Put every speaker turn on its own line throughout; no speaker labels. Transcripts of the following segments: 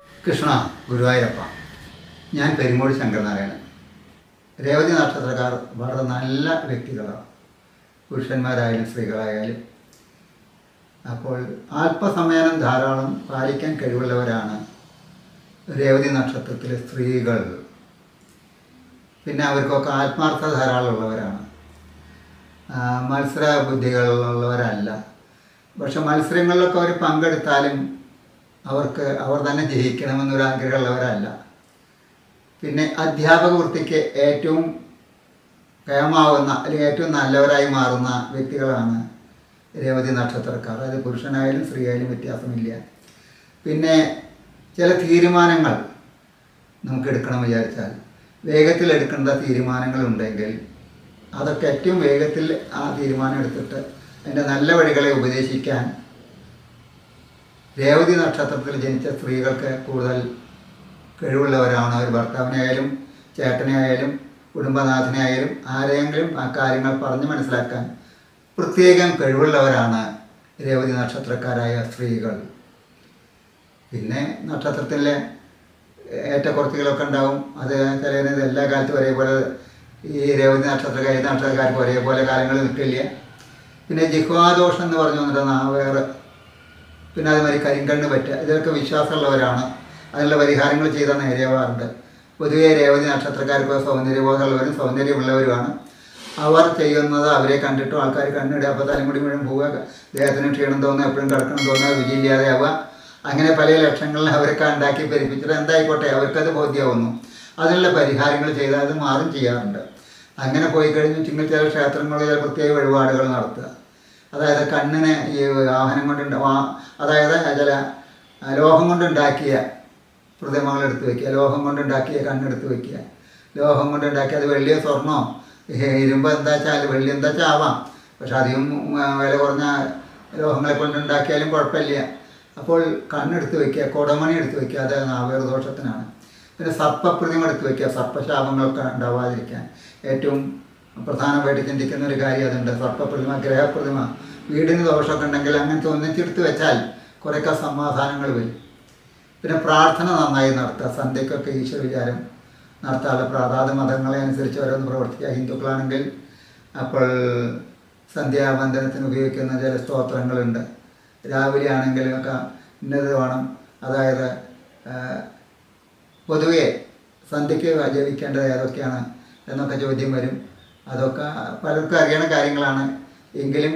കൃഷ്ണ ഗുരുവായൂരപ്പ ഞാൻ പെരുമൂടി ശങ്കരനാരായണൻ രേവതി നക്ഷത്രക്കാർ വളരെ നല്ല വ്യക്തികളാണ് പുരുഷന്മാരായാലും സ്ത്രീകളായാലും അപ്പോൾ ആത്മസംയനം ധാരാളം പാലിക്കാൻ കഴിവുള്ളവരാണ് രേവതി നക്ഷത്രത്തിലെ സ്ത്രീകൾ പിന്നെ അവർക്കൊക്കെ ആത്മാർത്ഥ ധാരാളമുള്ളവരാണ് ആ, മത്സര ബുദ്ധികളുള്ളവരല്ല പക്ഷെ മത്സരങ്ങളിലൊക്കെ അവർ പങ്കെടുത്താലും അവർക്ക് അവർ തന്നെ ജയിക്കണമെന്നൊരു ആഗ്രഹമുള്ളവരല്ല പിന്നെ അധ്യാപക വൃത്തിക്ക് ഏറ്റവും കേമാവുന്ന അല്ലെങ്കിൽ ഏറ്റവും നല്ലവരായി മാറുന്ന വ്യക്തികളാണ് രേവതി നക്ഷത്രക്കാർ അത് പുരുഷനായാലും സ്ത്രീയായാലും വ്യത്യാസമില്ല പിന്നെ ചില തീരുമാനങ്ങൾ നമുക്ക് എടുക്കണം വിചാരിച്ചാൽ വേഗത്തിൽ എടുക്കേണ്ട തീരുമാനങ്ങളുണ്ടെങ്കിൽ അതൊക്കെ ഏറ്റവും വേഗത്തിൽ ആ തീരുമാനം എടുത്തിട്ട് അതിൻ്റെ നല്ല വഴികളെ ഉപദേശിക്കാൻ രേവതി നക്ഷത്രത്തിൽ ജനിച്ച സ്ത്രീകൾക്ക് കൂടുതൽ കഴിവുള്ളവരാണ് അവർ ഭർത്താവിനെ ആയാലും ചേട്ടനെ ആയാലും കുടുംബനാഥനെ ആയാലും ആരെയെങ്കിലും ആ കാര്യങ്ങൾ പറഞ്ഞ് മനസ്സിലാക്കാൻ പ്രത്യേകം കഴിവുള്ളവരാണ് രേവതി നക്ഷത്രക്കാരായ സ്ത്രീകൾ പിന്നെ നക്ഷത്രത്തിലെ ഏറ്റക്കുറച്ചുകളൊക്കെ ഉണ്ടാവും അത് ചിലത് എല്ലാ കാലത്തും ഒരേപോലെ ഈ രേവതി നക്ഷത്രക്കാർ ഏത് നക്ഷത്രക്കാർക്ക് ഒരേപോലെ കാലങ്ങൾ നിൽക്കില്ല പിന്നെ ജിഹ്വാദോഷം എന്ന് പറഞ്ഞു വന്നിട്ട് നാവേറ് പിന്നെ അതുമാതിരി കരിങ്കണ്ണ് പറ്റുക ഇതൊക്കെ വിശ്വാസമുള്ളവരാണ് അതിനുള്ള പരിഹാരങ്ങൾ ചെയ്താൽ നേരെയാവാറുണ്ട് പൊതുവേ രേവതി നക്ഷത്രക്കാർക്ക് സൗന്ദര്യബോധമുള്ളവരും സൗന്ദര്യമുള്ളവരുമാണ് അവർ ചെയ്യുന്നത് അവരെ കണ്ടിട്ടും ആൾക്കാർ കണ്ണിടുക അപ്പോൾ തലമുടി മുഴുവൻ പോവുക ദേഹത്തിന് ക്ഷീണം തോന്നുക എപ്പോഴും കിടക്കണം തോന്നുക രുചിയില്ലാതെ ആവുക അങ്ങനെ പല ലക്ഷങ്ങളിൽ അവരൊക്കെ ഉണ്ടാക്കി പെരുപ്പിച്ചിട്ട് എന്തായിക്കോട്ടെ അവർക്കത് ബോധ്യമാവുന്നു അതിനുള്ള പരിഹാരങ്ങൾ ചെയ്താൽ അത് മാറും ചെയ്യാറുണ്ട് അങ്ങനെ പോയി കഴിഞ്ഞിട്ടുണ്ടെങ്കിൽ ചില ക്ഷേത്രങ്ങളിൽ ചില പ്രത്യേക വഴിപാടുകൾ നടത്തുക അതായത് കണ്ണിന് ഈ വാഹനം കൊണ്ട് അതായത് ചില ലോഹം കൊണ്ടുണ്ടാക്കിയ പ്രതിമകൾ എടുത്ത് വെക്കുക ലോഹം കൊണ്ടുണ്ടാക്കിയ കണ്ണെടുത്ത് വെക്കുക ലോഹം കൊണ്ടുണ്ടാക്കിയ അത് വെള്ളിയോ സ്വർണ്ണോ ഇരുമ്പ് എന്താ വെച്ചാൽ വെള്ളി എന്താ വെച്ചാൽ ആവാം പക്ഷെ അധികം ഉം, വില കുറഞ്ഞ ലോഹങ്ങളെ കൊണ്ടുണ്ടാക്കിയാലും കുഴപ്പമില്ല അപ്പോൾ കണ്ണെടുത്ത് വെക്കുക കുടമണി എടുത്ത് വെക്കുക അത് നാവേർ ദോഷത്തിനാണ് പിന്നെ സർപ്പപ്രതിമ എടുത്ത് വെക്കുക സർപ്പശാപങ്ങളൊക്കെ ഉണ്ടാവാതിരിക്കാൻ ഏറ്റവും പ്രധാനമായിട്ട് ചിന്തിക്കുന്ന ഒരു കാര്യം അതുണ്ട് സർപ്പപ്രതിമ ഗ്രഹപ്രതിമ വീടിന് ദോഷമൊക്കെ ഉണ്ടെങ്കിൽ അങ്ങനത്തെ ഒന്നിച്ചെടുത്ത് വെച്ചാൽ കുറേയൊക്കെ സമാധാനങ്ങൾ വരും പിന്നെ പ്രാർത്ഥന നന്നായി നടത്തുക സന്ധ്യക്കൊക്കെ ഈശ്വര വിചാരം നടത്താനുള്ള പ്രാതാത മതങ്ങളെ അനുസരിച്ച് ഓരോന്ന് പ്രവർത്തിക്കുക ഹിന്ദുക്കളാണെങ്കിൽ അപ്പോൾ സന്ധ്യാബന്ധനത്തിന് ഉപയോഗിക്കുന്ന ചില സ്തോത്രങ്ങളുണ്ട് രാവിലെ ആണെങ്കിലൊക്കെ ഇന്നത് വേണം അതായത് ആ, പൊതുവെ സന്ധ്യയ്ക്ക് ജപിക്കേണ്ടത് ഏതൊക്കെയാണ് എന്നൊക്കെ ചോദ്യം വരും അതൊക്കെ പലർക്കും അറിയണ കാര്യങ്ങളാണ് എങ്കിലും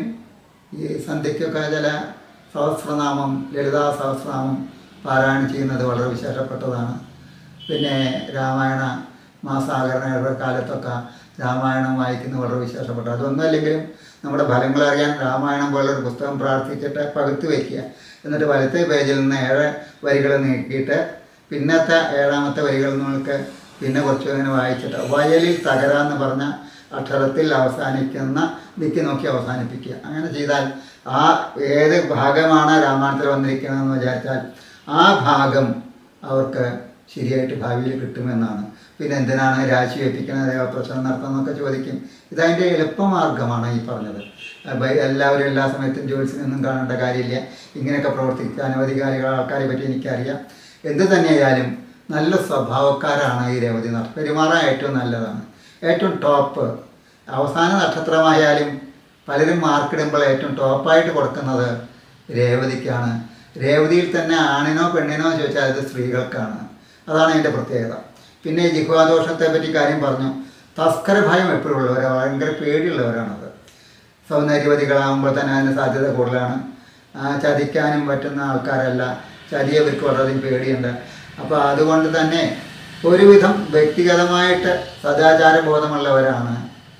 ഈ സന്ധ്യയ്ക്കൊക്കെ ചില സഹസ്രനാമം ലളിതാ സഹസ്രനാമം പാരായണം ചെയ്യുന്നത് വളരെ വിശേഷപ്പെട്ടതാണ് പിന്നെ രാമായണ മാസാകരണയുടെ കാലത്തൊക്കെ രാമായണം വായിക്കുന്നത് വളരെ വിശേഷപ്പെട്ട അതൊന്നുമല്ലെങ്കിലും നമ്മുടെ ഫലങ്ങൾ അറിയാൻ രാമായണം പോലൊരു പുസ്തകം പ്രാർത്ഥിച്ചിട്ട് പകുത്തു വയ്ക്കുക എന്നിട്ട് വലത്തെ പേജിൽ നിന്ന് ഏഴ് വരികൾ നീക്കിയിട്ട് പിന്നത്തെ ഏഴാമത്തെ വരികളിൽ നിങ്ങൾക്ക് പിന്നെ കുറച്ച് ഇങ്ങനെ വായിച്ചിട്ട് വയലിൽ തകരാന്ന് പറഞ്ഞ അക്ഷരത്തിൽ അവസാനിക്കുന്ന ദിക്ക് നോക്കി അവസാനിപ്പിക്കുക അങ്ങനെ ചെയ്താൽ ആ ഏത് ഭാഗമാണ് രാമായണത്തിൽ വന്നിരിക്കുന്നതെന്ന് വിചാരിച്ചാൽ ആ ഭാഗം അവർക്ക് ശരിയായിട്ട് ഭാവിയിൽ കിട്ടുമെന്നാണ് പിന്നെ എന്തിനാണ് രാശി വെപ്പിക്കുന്നത് ദേവപ്രശ്നം നടത്തുന്നതൊക്കെ ചോദിക്കും ഇതതിൻ്റെ എളുപ്പമാർഗമാണ് ഈ പറഞ്ഞത് അപ്പൊ എല്ലാവരും എല്ലാ സമയത്തും ജോലിസിനൊന്നും കാണേണ്ട കാര്യമില്ല ഇങ്ങനെയൊക്കെ പ്രവർത്തിച്ച അനവധി കാര്യങ്ങൾ ആൾക്കാരെ പറ്റി എനിക്കറിയാം എന്ത് തന്നെയായാലും നല്ല സ്വഭാവക്കാരാണ് ഈ രേവതി നക്ഷത്രം പെരുമാറാൻ ഏറ്റവും നല്ലതാണ് ഏറ്റവും ടോപ്പ് അവസാന നക്ഷത്രമായാലും പലരും മാർക്കിടുമ്പോൾ ഏറ്റവും ടോപ്പായിട്ട് കൊടുക്കുന്നത് രേവതിക്കാണ് രേവതിയിൽ തന്നെ ആണിനോ പെണ്ണിനോ ചോദിച്ചാൽ അത് സ്ത്രീകൾക്കാണ് അതാണ് അതിൻ്റെ പ്രത്യേകത പിന്നെ ഈ ജിഹ്വാദോഷത്തെ പറ്റി കാര്യം പറഞ്ഞു തസ്കര ഭയം എപ്പോഴും ഉള്ളവരാണ് ഭയങ്കര പേടിയുള്ളവരാണത് സൗന്ദര്യവതികളാകുമ്പോൾ തന്നെ അതിന് സാധ്യത കൂടുതലാണ് ആ, ചതിക്കാനും പറ്റുന്ന ആൾക്കാരല്ല ചതി അവർക്ക് വളരെയധികം പേടിയുണ്ട് അപ്പോൾ അതുകൊണ്ട് തന്നെ ഒരുവിധം വ്യക്തിഗതമായിട്ട് സദാചാര ബോധമുള്ളവരാണ്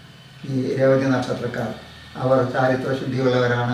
ഈ രേവതി നക്ഷത്രക്കാർ അവർ ചാരിത്രശുദ്ധിയുള്ളവരാണ്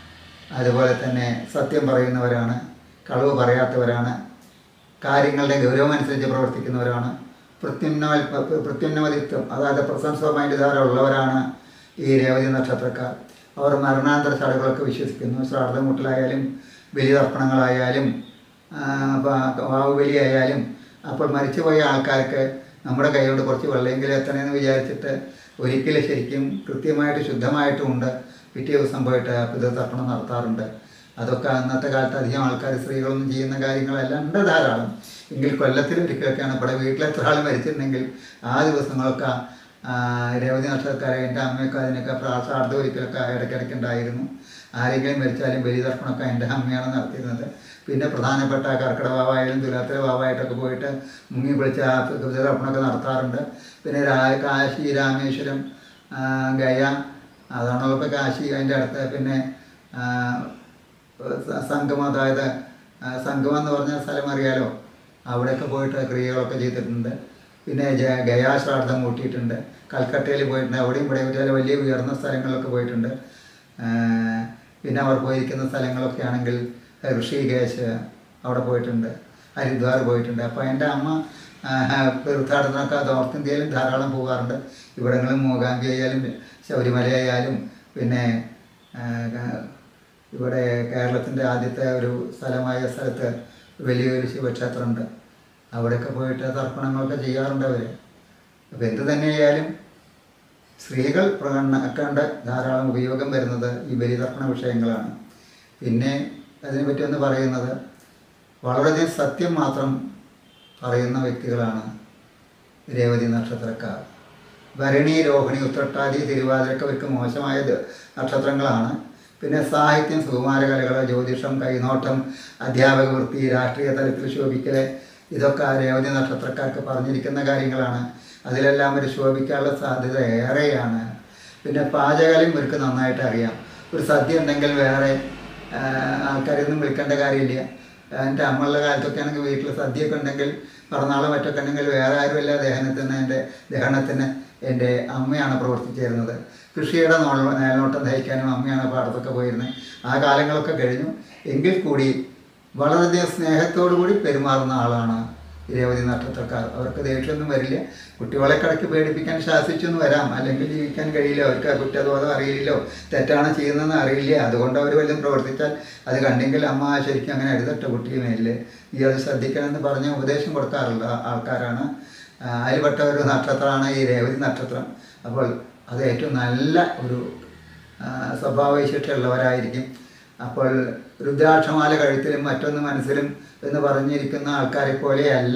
അതുപോലെ തന്നെ സത്യം പറയുന്നവരാണ് കളവ് പറയാത്തവരാണ് കാര്യങ്ങളുടെ ഗൗരവമനുസരിച്ച് പ്രവർത്തിക്കുന്നവരാണ് പ്രത്യുന്ന പ്രത്യുന്നമതിത്വം അതായത് പ്രസൻസ് ഓഫ് മൈൻഡ് ധാരാളം ഉള്ളവരാണ് ഈ രേവതി നക്ഷത്രക്കാർ അവർ മരണാന്തര ചടങ്ങുകളൊക്കെ വിശ്വസിക്കുന്നു ശ്രാദ്ധമുട്ടലായാലും ബലിതർപ്പണങ്ങളായാലും ആ, പ- വാവുബലിയായാലും അപ്പോൾ മരിച്ചുപോയ ആൾക്കാർക്ക് നമ്മുടെ കൈകൊണ്ട് കുറച്ച് വെള്ളമെങ്കിലും എത്തണമെന്ന് വിചാരിച്ചിട്ട് ഒരിക്കലും ശരിക്കും കൃത്യമായിട്ട് ശുദ്ധമായിട്ടും ഉണ്ട് പിറ്റേ ദിവസം പോയിട്ട് പിതൃതർപ്പണം നടത്താറുണ്ട് അതൊക്കെ അന്നത്തെ കാലത്ത് അധികം ആൾക്കാർ സ്ത്രീകളൊന്നും ചെയ്യുന്ന കാര്യങ്ങളെല്ലാം ഉണ്ട് ധാരാളം എങ്കിൽ കൊല്ലത്തിൽ ഒരിക്കലൊക്കെയാണ് ഇവിടെ വീട്ടിൽ എത്ര ആൾ മരിച്ചിട്ടുണ്ടെങ്കിൽ ആ ദിവസങ്ങളൊക്കെ ആ, രേവതി നക്ഷത്രക്കാരെ എൻ്റെ അമ്മയൊക്കെ അതിനൊക്കെ പ്രാസാർത്ഥ ഒരിക്കലൊക്കെ ഇടയ്ക്കിടയ്ക്ക് ഉണ്ടായിരുന്നു ആരെങ്കിലും മരിച്ചാലും ബലിതർപ്പണമൊക്കെ എൻ്റെ അമ്മയാണ് നടത്തിയിരുന്നത് പിന്നെ പ്രധാനപ്പെട്ട കർക്കിടക വാവായാലും തുലാത്തിലെ വാവായിട്ടൊക്കെ പോയിട്ട് മുങ്ങി കുളിച്ച് ആ ബലിതർപ്പണമൊക്കെ നടത്താറുണ്ട് പിന്നെ രാ കാശി രാമേശ്വരം ആ, ഗയ അതാണല്ലോ ഇപ്പോൾ കാശി അതിൻ്റെ അടുത്ത് പിന്നെ ആ, സ- സംഗമം അതായത് ആ, സംഗമം എന്ന് പറഞ്ഞ സ്ഥലം അറിയാലോ അവിടെയൊക്കെ പോയിട്ട് ക്രിയകളൊക്കെ ചെയ്തിട്ടുണ്ട് പിന്നെ ജ- ഗയാശ്രാദ്ധം കൂട്ടിയിട്ടുണ്ട് കൽക്കട്ടയിൽ പോയിട്ടുണ്ട് അവിടെയും ഇവിടെ ചില വലിയ ഉയർന്ന സ്ഥലങ്ങളിലൊക്കെ പോയിട്ടുണ്ട് ആ, പിന്നെ അവർ പോയിരിക്കുന്ന സ്ഥലങ്ങളൊക്കെ ആണെങ്കിൽ ഋഷികേശ് അവിടെ പോയിട്ടുണ്ട് ഹരിദ്വാർ പോയിട്ടുണ്ട് അപ്പോൾ എൻ്റെ അമ്മ ആ, തീർത്ഥാടനമൊക്കെ നോർത്ത് ഇന്ത്യയിലും ധാരാളം പോകാറുണ്ട് ഇവിടങ്ങളും മൂകാംബി ആയാലും ശബരിമല ആയാലും പിന്നെ ആ, ഇവിടെ കേരളത്തിൻ്റെ ആദ്യത്തെ ഒരു സ്ഥലമായ സ്ഥലത്ത് വലിയൊരു ശിവക്ഷേത്രമുണ്ട് അവിടെയൊക്കെ പോയിട്ട് തർപ്പണങ്ങളൊക്കെ ചെയ്യാറുണ്ട് അവർ അപ്പോൾ എന്ത് തന്നെയായാലും സ്ത്രീകൾ പ്രകടനക്കേണ്ട ധാരാളം ഉപയോഗം വരുന്നത് ഈ ബലിതർപ്പണ വിഷയങ്ങളാണ് പിന്നെ അതിനെപ്പറ്റി ഒന്ന് പറയുന്നത് വളരെയധികം സത്യം മാത്രം പറയുന്ന വ്യക്തികളാണ് രേവതി നക്ഷത്രക്കാർ ഭരണി രോഹിണി ഉത്രട്ടാതി തിരുവാതിരക്ക് അവർക്ക് മോശമായ ദ- നക്ഷത്രങ്ങളാണ് പിന്നെ സാഹിത്യം സുകുമാരകലകൾ ജ്യോതിഷം കൈനോട്ടം അധ്യാപക വൃത്തി രാഷ്ട്രീയ തലത്തിൽ ശോഭിക്കൽ ഇതൊക്കെ ആ രേവതി നക്ഷത്രക്കാർക്ക് പറഞ്ഞിരിക്കുന്ന കാര്യങ്ങളാണ് അതിലെല്ലാം ഒരു ശോഭിക്കാനുള്ള സാധ്യത ഏറെയാണ് പിന്നെ പാചകലയും ഇവർക്ക് നന്നായിട്ട് അറിയാം ഒരു സദ്യ ഉണ്ടെങ്കിൽ വേറെ ആ, ആൾക്കാരെയൊന്നും വിളിക്കേണ്ട കാര്യമില്ല എൻ്റെ അമ്മയുള്ള കാലത്തൊക്കെ ആണെങ്കിൽ വീട്ടിൽ സദ്യയൊക്കെ ഉണ്ടെങ്കിൽ പിറന്നാളോ മറ്റൊക്കെ ഉണ്ടെങ്കിൽ വേറെ ആരുമല്ല ദഹനത്തിന് എൻ്റെ ദഹനത്തിന് എൻ്റെ അമ്മയാണ് പ്രവർത്തിച്ചിരുന്നത് കൃഷിയുടെ നോൾ മേൽനോട്ടം നയിക്കാനും അമ്മയാണ് പാടത്തൊക്കെ പോയിരുന്നത് ആ കാലങ്ങളൊക്കെ കഴിഞ്ഞു എങ്കിൽ കൂടി വളരെയധികം സ്നേഹത്തോടു കൂടി പെരുമാറുന്ന ആളാണ് ഈ രേവതി നക്ഷത്രക്കാർ അവർക്ക് ദേഷ്യമൊന്നും വരില്ല കുട്ടികളെ കിടക്ക് പേടിപ്പിക്കാൻ ശാസിച്ചൊന്നും വരാം അല്ലെങ്കിൽ ജീവിക്കാൻ കഴിയില്ല അവർക്ക് ആ കുറ്റബോധം അറിയില്ലല്ലോ തെറ്റാണ് ചെയ്യുന്നതെന്ന് അറിയില്ല അതുകൊണ്ട് അവർ വല്ലതും പ്രവർത്തിച്ചാൽ അത് കണ്ടെങ്കിൽ അമ്മ ശരിക്കും അങ്ങനെ എഴുതട്ടെ കുട്ടിയെ മേലിൽ നീ അത് ശ്രദ്ധിക്കണമെന്ന് പറഞ്ഞ് ഉപദേശം കൊടുക്കാറുള്ള ആൾക്കാരാണ് ആ, അതിൽപ്പെട്ട ഒരു നക്ഷത്രമാണ് ഈ രേവതി നക്ഷത്രം അപ്പോൾ അത് ഏറ്റവും നല്ല ഒരു ആ, സ്വഭാവവിശിഷ്ടമുള്ളവരായിരിക്കും അപ്പോൾ രുദ്രാക്ഷമാല കഴുത്തിലും മറ്റൊന്ന് മനസ്സിലും എന്ന് പറഞ്ഞിരിക്കുന്ന ആൾക്കാരെ പോലെയല്ല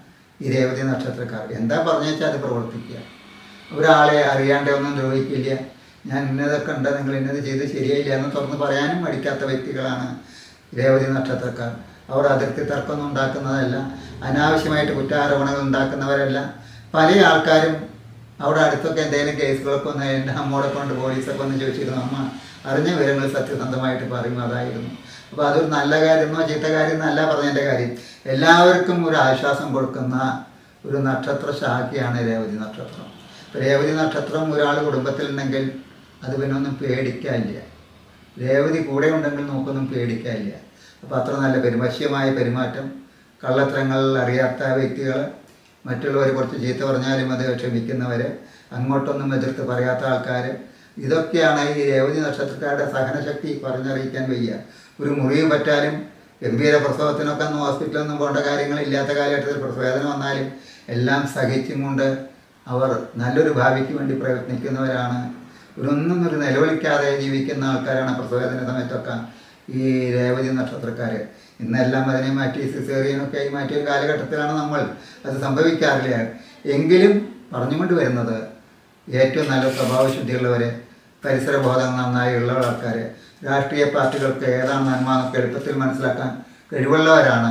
ഈ രേവതി നക്ഷത്രക്കാർ എന്താ പറഞ്ഞു വെച്ചാൽ അത് പ്രവർത്തിക്കുക ഒരാളെ അറിയാണ്ട് ഒന്നും ദ്രോഹിക്കില്ല ഞാൻ ഇന്നതൊക്കെ ഉണ്ട് നിങ്ങൾ ഇന്നത് ചെയ്ത് ശരിയായില്ല എന്ന് തുറന്ന് പറയാനും മടിക്കാത്ത വ്യക്തികളാണ് രേവതി നക്ഷത്രക്കാർ അവർ അതിർത്തി തർക്കമൊന്നും ഉണ്ടാക്കുന്നതല്ല അനാവശ്യമായിട്ട് കുറ്റാരോപണങ്ങൾ ഉണ്ടാക്കുന്നവരല്ല പല ആൾക്കാരും അവിടെ അടുത്തൊക്കെ എന്തെങ്കിലും കേസുകളൊക്കെ വന്ന് എൻ്റെ അമ്മോടെ കൊണ്ട് പോലീസൊക്കെ വന്ന് ചോദിച്ചിരുന്നു അമ്മ അറിഞ്ഞ വിവരങ്ങൾ സത്യസന്ധമായിട്ട് പറയും അതായിരുന്നു അപ്പോൾ അതൊരു നല്ല കാര്യമെന്നോ ചീത്ത കാര്യം എന്നല്ല പറഞ്ഞതിൻ്റെ കാര്യം എല്ലാവർക്കും ഒരു ആശ്വാസം കൊടുക്കുന്ന ഒരു നക്ഷത്ര ശാഖയാണ് രേവതി നക്ഷത്രം ഇപ്പോൾ രേവതി നക്ഷത്രം ഒരാൾ കുടുംബത്തിലുണ്ടെങ്കിൽ അത് പിന്നെ ഒന്നും പേടിക്കാനില്ല രേവതി കൂടെ ഉണ്ടെങ്കിൽ നമുക്കൊന്നും പേടിക്കാനില്ല അപ്പോൾ അത്ര നല്ല പെരുമശ്യമായ പെരുമാറ്റം കള്ളത്തരങ്ങൾ അറിയാത്ത വ്യക്തികൾ മറ്റുള്ളവർ കുറച്ച് ചീത്ത പറഞ്ഞാലും അത് ക്ഷമിക്കുന്നവർ അങ്ങോട്ടൊന്നും എതിർത്ത് പറയാത്ത ആൾക്കാർ ഇതൊക്കെയാണ് ഈ രേവതി നക്ഷത്രക്കാരുടെ സഹനശക്തി പറഞ്ഞറിയിക്കാൻ വയ്യ ഒരു മുറിവ് പറ്റാലും ഗംഭീര പ്രസവത്തിനൊക്കെ ഒന്നും ഹോസ്പിറ്റലൊന്നും പോകേണ്ട കാര്യങ്ങളില്ലാത്ത കാലഘട്ടത്തിൽ പ്രസവേദന വന്നാലും എല്ലാം സഹിച്ചും കൊണ്ട് അവർ നല്ലൊരു ഭാവിക്ക് വേണ്ടി പ്രയത്നിക്കുന്നവരാണ് ഇവരൊന്നും ഒരു നിലവിളിക്കാതെ ജീവിക്കുന്ന ആൾക്കാരാണ് പ്രസവേദന സമയത്തൊക്കെ ഈ രേവതി നക്ഷത്രക്കാർ ഇന്നെല്ലാം അതിനെ മാറ്റി സിസേറിയനൊക്കെ ആയി മാറ്റിയ ഒരു കാലഘട്ടത്തിലാണ് നമ്മൾ അത് സംഭവിക്കാറില്ല എങ്കിലും പറഞ്ഞുകൊണ്ട് വരുന്നത് ഏറ്റവും നല്ല സ്വഭാവശുദ്ധിയുള്ളവർ പരിസരബോധം നന്നായി ഉള്ള ആൾക്കാർ രാഷ്ട്രീയ പാർട്ടികൾക്ക് ഏതാണ് നന്മ എന്നൊക്കെ എളുപ്പത്തിൽ മനസ്സിലാക്കാൻ കഴിവുള്ളവരാണ്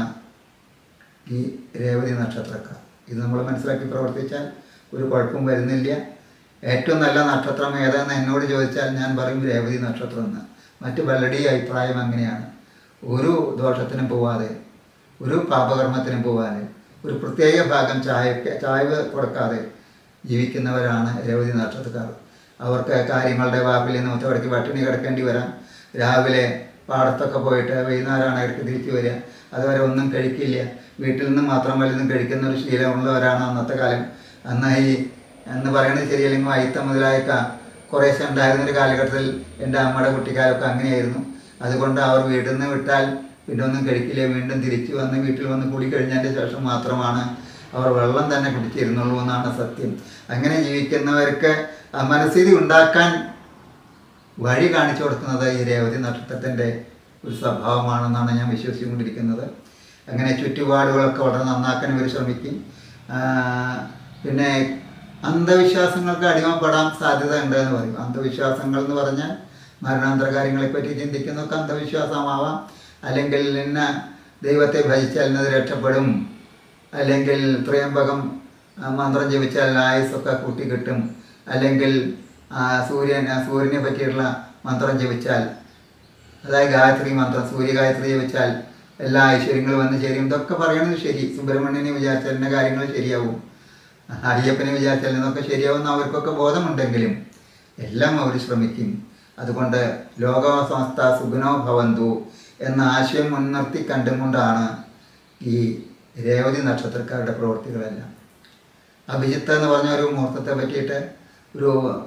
ഈ രേവതി നക്ഷത്രക്കാർ ഇത് നമ്മൾ മനസ്സിലാക്കി പ്രവർത്തിച്ചാൽ ഒരു കുഴപ്പവും വരുന്നില്ല ഏറ്റവും നല്ല നക്ഷത്രം ഏതാണെന്ന് എന്നോട് ചോദിച്ചാൽ ഞാൻ പറയും രേവതി നക്ഷത്രം എന്ന് മറ്റ് പലരുടെയും അഭിപ്രായം അങ്ങനെയാണ് ഒരു ദോഷത്തിനും പോവാതെ ഒരു പാപകർമ്മത്തിനും പോവാതെ ഒരു പ്രത്യേക ഭാഗം ചായ ചായവ് കൊടുക്കാതെ ജീവിക്കുന്നവരാണ് രേവതി നക്ഷത്രക്കാർ അവർക്ക് കാര്യങ്ങളുടെ വാപ്പിൽ നിന്ന് ഒറ്റവടക്ക് പട്ടിണി കിടക്കേണ്ടി വരാം രാവിലെ പാടത്തൊക്കെ പോയിട്ട് വൈകുന്നേരമാണ് ഇടയ്ക്ക് തിരിച്ചു വരിക അതുവരെ ഒന്നും കഴിക്കില്ല വീട്ടിൽ നിന്ന് മാത്രം വലുതും കഴിക്കുന്ന ഒരു ശീലമുള്ളവരാണ് അന്നത്തെ കാലം അന്ന് ഈ എന്ന് പറയുന്നത് ശരിയല്ലെങ്കിൽ വൈത്ത മുതലായൊക്കെ കുറേശ്ശെ ഉണ്ടായിരുന്ന ഒരു കാലഘട്ടത്തിൽ എൻ്റെ അമ്മയുടെ കുട്ടിക്കാലമൊക്കെ അങ്ങനെയായിരുന്നു അതുകൊണ്ട് അവർ വീട്ടിൽ നിന്ന് വിട്ടാൽ പിന്നെ ഒന്നും കഴിക്കില്ല വീണ്ടും തിരിച്ചു വന്ന് വീട്ടിൽ വന്ന് കുടി കഴിഞ്ഞതിൻ്റെ ശേഷം മാത്രമാണ് അവർ വെള്ളം തന്നെ കുടിച്ചിരുന്നുള്ളൂ എന്നാണ് സത്യം അങ്ങനെ ജീവിക്കുന്നവർക്ക് ആ മനസ്ഥിതി ഉണ്ടാക്കാൻ വഴി കാണിച്ചു കൊടുക്കുന്നത് ഈ രേവതി നക്ഷത്രത്തിൻ്റെ ഒരു സ്വഭാവമാണെന്നാണ് ഞാൻ വിശ്വസിച്ചുകൊണ്ടിരിക്കുന്നത് അങ്ങനെ ചുറ്റുപാടുകളൊക്കെ വളരെ നന്നാക്കാൻ ഇവർ ശ്രമിക്കും ആ, പിന്നെ അന്ധവിശ്വാസങ്ങൾക്ക് അടിമപ്പെടാൻ സാധ്യത ഉണ്ട് എന്ന് പറയും അന്ധവിശ്വാസങ്ങൾ എന്ന് പറഞ്ഞാൽ മരണാന്തര കാര്യങ്ങളെപ്പറ്റി ചിന്തിക്കുന്നതൊക്കെ അന്ധവിശ്വാസമാവാം അല്ലെങ്കിൽ ഇന്ന ദൈവത്തെ ഭജിച്ചാൽ ഇന്നത് രക്ഷപ്പെടും അല്ലെങ്കിൽ ത്രയംബകം ആ, മന്ത്രം ജപിച്ചാൽ ആയുസ്സൊക്കെ കൂട്ടി കിട്ടും അല്ലെങ്കിൽ ആ, സൂര്യൻ ആ, സൂര്യനെ പറ്റിയുള്ള മന്ത്രം ജപിച്ചാൽ അതായത് ഗായത്രി മന്ത്രം സൂര്യഗായത്രി ജപിച്ചാൽ എല്ലാ ഐശ്വര്യങ്ങളും വന്ന് ചേരും ഇതൊക്കെ പറയണത് ശരി സുബ്രഹ്മണ്യനെ വിചാരിച്ചാൽ ഇന്ന കാര്യങ്ങൾ ശരിയാവും അയ്യപ്പനെ വിചാരിച്ചാൽ ഇതൊക്കെ ശരിയാവുമെന്ന് അവർക്കൊക്കെ ബോധമുണ്ടെങ്കിലും എല്ലാം അവർ ശ്രമിക്കും അതുകൊണ്ട് ലോക സംസ്ഥ സുഖനോ ഭവന്തു എന്ന ആശയം മുൻനിർത്തി കണ്ടുകൊണ്ടാണ് ഈ രേവതി നക്ഷത്രക്കാരുടെ പ്രവൃത്തികളെല്ലാം അഭിജിത്ത് എന്ന് പറഞ്ഞ ഒരു മുഹൂർത്തത്തെ പറ്റിയിട്ട് ഒരു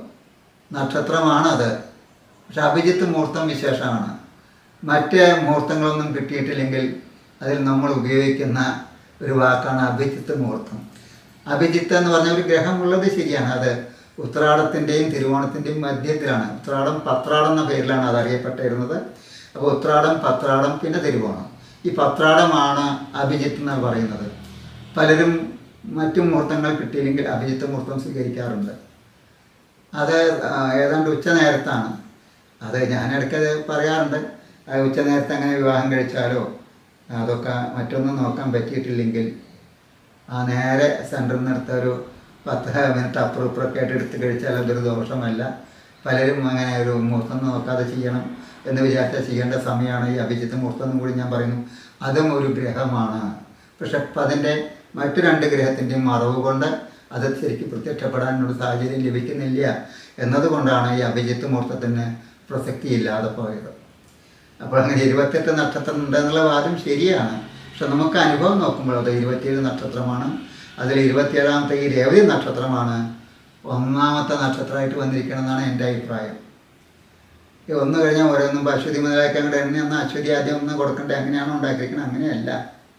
നക്ഷത്രമാണത് പക്ഷെ അഭിജിത്ത് മുഹൂർത്തം വിശേഷമാണ് മറ്റ് മുഹൂർത്തങ്ങളൊന്നും കിട്ടിയിട്ടില്ലെങ്കിൽ അതിൽ നമ്മൾ ഉപയോഗിക്കുന്ന ഒരു വാക്കാണ് അഭിജിത്ത് മുഹൂർത്തം അഭിജിത്ത് എന്ന് പറഞ്ഞ ഒരു ഗ്രഹമുള്ളത് ശരിയാണ് അത് ഉത്രാടത്തിൻ്റെയും തിരുവോണത്തിൻ്റെയും മധ്യത്തിലാണ് ഉത്രാടം പത്രാടം എന്ന പേരിലാണ് അത് അറിയപ്പെട്ടിരുന്നത് അപ്പോൾ ഉത്രാടം പത്രാടം പിന്നെ തിരുവോണം ഈ പത്രാടമാണ് അഭിജിത്ത് എന്ന് പറയുന്നത് പലരും മറ്റു മുഹൂർത്തങ്ങൾ കിട്ടിയില്ലെങ്കിൽ അഭിജിത്ത് മുഹൂർത്തം സ്വീകരിക്കാറുണ്ട് അത് ആ, ഏതാണ്ട് ഉച്ച നേരത്താണ് അത് ഞാനിടയ്ക്ക് അത് പറയാറുണ്ട് ആ ഉച്ച നേരത്തെ അങ്ങനെ വിവാഹം കഴിച്ചാലോ അതൊക്കെ മറ്റൊന്നും നോക്കാൻ പറ്റിയിട്ടില്ലെങ്കിൽ ആ നേരെ സെൻറ്ററിൽ നിന്നെടുത്ത ഒരു പത്ത് മിനിറ്റ് അപ്പുറം ഇപ്പുറമൊക്കെ ആയിട്ട് എടുത്ത് കഴിച്ചാൽ അതൊരു ദോഷമല്ല പലരും അങ്ങനെ ഒരു മുഹൂർത്തം നോക്കാതെ ചെയ്യണം എന്ന് വിചാരിച്ചാൽ ചെയ്യേണ്ട സമയമാണ് ഈ അഭിജിത്ത് മുഹൂർത്തം എന്നും കൂടി ഞാൻ പറയുന്നു അതും ഒരു ഗ്രഹമാണ് പക്ഷെ അപ്പം അതിൻ്റെ മറ്റു രണ്ട് ഗ്രഹത്തിൻ്റെയും മറവ് കൊണ്ട് അത് ശരിക്കും പ്രത്യക്ഷപ്പെടാനുള്ള സാഹചര്യം ലഭിക്കുന്നില്ല എന്നതുകൊണ്ടാണ് ഈ അഭിജിത്ത് മുഹൂർത്തത്തിന് പ്രസക്തി ഇല്ലാതെ പോയത് അപ്പോൾ അങ്ങനെ ഇരുപത്തെട്ട് നക്ഷത്രം ഉണ്ടെന്നുള്ള വാദം ശരിയാണ് പക്ഷെ നമുക്ക് അനുഭവം നോക്കുമ്പോൾ അത് ഇരുപത്തിയേഴ് നക്ഷത്രമാണ് അതിൽ ഇരുപത്തിയേഴാമത്തെ ഈ രേവതി നക്ഷത്രമാണ് ഒന്നാമത്തെ നക്ഷത്രമായിട്ട് വന്നിരിക്കണമെന്നാണ് എൻ്റെ അഭിപ്രായം ഈ ഒന്ന് കഴിഞ്ഞാൽ ഓരോന്നും അശ്വതി മുതലാക്കി അങ്ങോട്ട് എണ്ണ ഒന്ന് അശ്വതി ആദ്യം ഒന്ന് കൊടുക്കണ്ടേ അങ്ങനെയാണോ ഉണ്ടാക്കിയിരിക്കുന്നത് അങ്ങനെയല്ല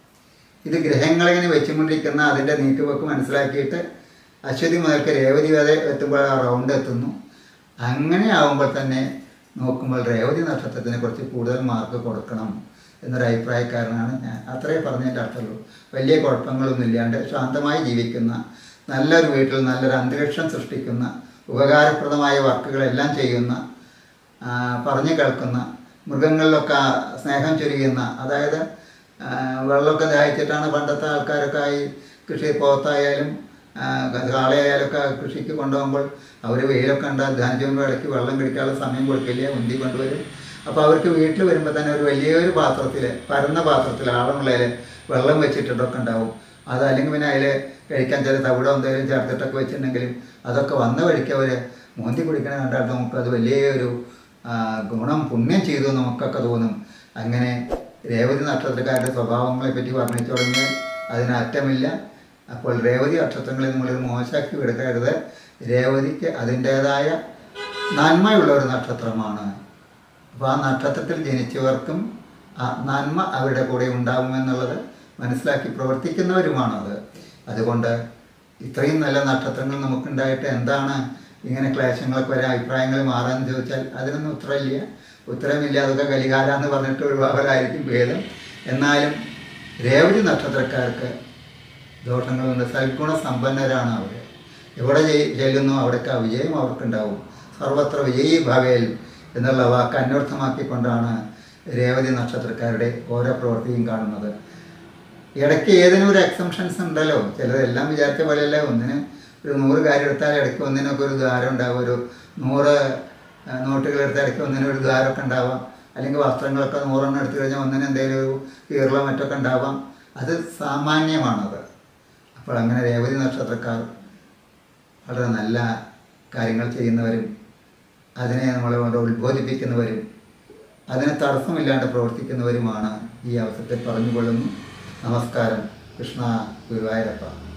ഇത് ഗ്രഹങ്ങളിങ്ങനെ വെച്ചുകൊണ്ടിരിക്കുന്ന അതിൻ്റെ നീക്കുവെക്ക് മനസ്സിലാക്കിയിട്ട് അശ്വതി മുതൽക്ക് രേവതി വരെ എത്തുമ്പോൾ ആ റൗണ്ട് എത്തുന്നു അങ്ങനെ ആവുമ്പോൾ തന്നെ നോക്കുമ്പോൾ രേവതി നക്ഷത്രത്തിനെ കുറിച്ച് കൂടുതൽ മാർക്ക് കൊടുക്കണം എന്നൊരു അഭിപ്രായക്കാരനാണ് ഞാൻ അത്രേ പറഞ്ഞതിൻ്റെ അർത്ഥമുള്ളൂ വലിയ കുഴപ്പങ്ങളൊന്നും ഇല്ലാണ്ട് ശാന്തമായി ജീവിക്കുന്ന നല്ലൊരു വീട്ടിൽ നല്ലൊരു അന്തരീക്ഷം സൃഷ്ടിക്കുന്ന ഉപകാരപ്രദമായ വർക്കുകളെല്ലാം ചെയ്യുന്ന ആ, പറഞ്ഞു കേൾക്കുന്ന മൃഗങ്ങളിലൊക്കെ സ്നേഹം ചൊരിയുന്ന അതായത് ആ, വെള്ളമൊക്കെ ദാഹിച്ചിട്ടാണ് പണ്ടത്തെ ആൾക്കാരൊക്കെ ഈ കൃഷി പോത്തായാലും ആ, കാളയായാലും ഒക്കെ കൃഷിക്ക് കൊണ്ടുപോകുമ്പോൾ അവർ വെയിലൊക്കെ ഉണ്ട് ധാന്യം ഇടയ്ക്ക് വെള്ളം കുടിക്കാനുള്ള സമയം കൊടുക്കില്ല ഉന്തി കൊണ്ടുവരും അപ്പോൾ അവർക്ക് വീട്ടിൽ വരുമ്പോൾ തന്നെ ഒരു വലിയൊരു പാത്രത്തിൽ പരന്ന പാത്രത്തിൽ ആഴമുള്ളതിൽ വെള്ളം വെച്ചിട്ടൊക്കെ ഉണ്ടാവും അത് അല്ലെങ്കിൽ പിന്നെ അതിൽ കഴിക്കാൻ ചില തവിടോ എന്തെങ്കിലും ചേർത്തിട്ടൊക്കെ വെച്ചിട്ടുണ്ടെങ്കിലും അതൊക്കെ വന്ന വഴിക്ക് അവർ മോന്തി കുടിക്കണ കണ്ടാൽ നമുക്കത് വലിയൊരു ആ, ഗുണം പുണ്യം ചെയ്തു എന്ന് നമുക്കൊക്കെ തോന്നും അങ്ങനെ രേവതി നക്ഷത്രക്കാരുടെ സ്വഭാവങ്ങളെ പറ്റി വർണ്ണിച്ചു തുടങ്ങിയാൽ അതിന് അറ്റമില്ല അപ്പോൾ രേവതി നക്ഷത്രങ്ങളെ നമ്മളൊരു മോശമാക്കി എടുക്കരുത് രേവതിക്ക് അതിൻ്റേതായ നന്മയുള്ള ഒരു നക്ഷത്രമാണ് അപ്പോൾ ആ നക്ഷത്രത്തിൽ ജനിച്ചവർക്കും ആ നന്മ അവരുടെ കൂടെ ഉണ്ടാകുമെന്നുള്ളത് മനസ്സിലാക്കി പ്രവർത്തിക്കുന്നവരുമാണത് അതുകൊണ്ട് ഇത്രയും നല്ല നക്ഷത്രങ്ങൾ നമുക്കുണ്ടായിട്ട് എന്താണ് ഇങ്ങനെ ക്ലേശങ്ങളൊക്കെ വരെ അഭിപ്രായങ്ങൾ മാറാന്ന് ചോദിച്ചാൽ അതിനൊന്നും ഉത്തരമില്ല ഉത്തരമില്ല അതൊക്കെ കലികാല എന്ന് പറഞ്ഞിട്ട് ഒഴിവാകലായിരിക്കും ഭേദം എന്നാലും രേവതി നക്ഷത്രക്കാർക്ക് ദോഷങ്ങളുണ്ട് സൽഗുണ സമ്പന്നരാണ് അവർ എവിടെ ജയി- ചെല്ലുന്നു അവിടേക്ക് ആ വിജയം അവർക്കുണ്ടാവും സർവത്ര വിജയീ ഭവേൽ എന്നുള്ള വാക്ക് അന്വർത്ഥമാക്കിക്കൊണ്ടാണ് രേവതി നക്ഷത്രക്കാരുടെ ഓരോ പ്രവൃത്തിയും കാണുന്നത് ഇടയ്ക്ക് ഏതിനും ഒരു എക്സംഷൻസ് ഉണ്ടല്ലോ ചിലതെല്ലാം വിചാരിച്ച പോലെയല്ല ഒന്നിന് ഒരു നൂറ് കാര്യം എടുത്താൽ ഇടയ്ക്ക് ഒന്നിനൊക്കെ ഒരു ദ്വാരം ഉണ്ടാവും ഒരു നൂറ് ആ, നോട്ടുകൾ എടുത്താൽ ഇടയ്ക്ക് ഒന്നിനും ഒരു ദ്വാരമൊക്കെ ഉണ്ടാവാം അല്ലെങ്കിൽ വസ്ത്രങ്ങളൊക്കെ നൂറെണ്ണം എടുത്തു കഴിഞ്ഞാൽ ഒന്നിന് എന്തെങ്കിലും ഒരു കീറലോ മറ്റൊക്കെ ഉണ്ടാവാം അത് സാമാന്യമാണത് അപ്പോൾ അങ്ങനെ രേവതി നക്ഷത്രക്കാർ വളരെ നല്ല കാര്യങ്ങൾ ചെയ്യുന്നവരും അതിനെ നമ്മളെ കൊണ്ട് ഉത്ബോധിപ്പിക്കുന്നവരും അതിന് തടസ്സമില്ലാണ്ട് പ്രവർത്തിക്കുന്നവരുമാണ് ഈ അവസരത്തിൽ പറഞ്ഞുകൊള്ളുന്നു നമസ്കാരം കൃഷ്ണ ഗുരുവായൂരപ്പ